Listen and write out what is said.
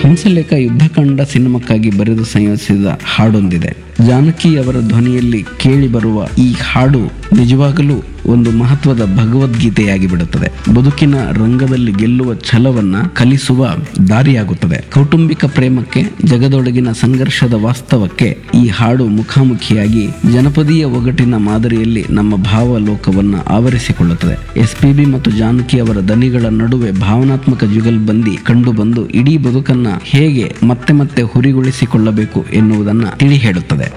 ಹಂಸಲೇಖ ಯುದ್ಧಕಾಂಡ ಸಿನಿಮಾಕ್ಕಾಗಿ ಬರೆದು ಸಂಯೋಜಿಸಿದ ಹಾಡೊಂದಿದೆ ಜಾನಕಿ ಅವರ ಧ್ವನಿಯಲ್ಲಿ ಕೇಳಿ ಬರುವ ಈ ಹಾಡು ನಿಜವಾಗಲೂ ಒಂದು ಮಹತ್ವದ ಭಗವದ್ಗೀತೆಯಾಗಿ ಬಿಡುತ್ತದೆ ಬದುಕಿನ ರಂಗದಲ್ಲಿ ಗೆಲ್ಲುವ ಛಲವನ್ನ ಕಲಿಸುವ ದಾರಿಯಾಗುತ್ತದೆ ಕೌಟುಂಬಿಕ ಪ್ರೇಮಕ್ಕೆ ಜಗದೊಳಗಿನ ಸಂಘರ್ಷದ ವಾಸ್ತವಕ್ಕೆ ಈ ಹಾಡು ಮುಖಾಮುಖಿಯಾಗಿ ಜನಪದೀಯ ಒಗಟಿನ ಮಾದರಿಯಲ್ಲಿ ನಮ್ಮ ಭಾವಲೋಕವನ್ನ ಆವರಿಸಿಕೊಳ್ಳುತ್ತದೆ ಎಸ್ ಪಿ ಬಿ ಮತ್ತು ಜಾನಕಿ ಅವರ ದನಿಗಳ ನಡುವೆ ಭಾವನಾತ್ಮಕ ಜುಗಲ್ಬಂದಿ ಕಂಡುಬಂದು ಇಡೀ ಬದುಕನ್ನ ಹೇಗೆ ಮತ್ತೆ ಮತ್ತೆ ಹುರಿಗೊಳಿಸಿಕೊಳ್ಳಬೇಕು ಎನ್ನುವುದನ್ನ ತಿಳಿ ಹೇಳುತ್ತದೆ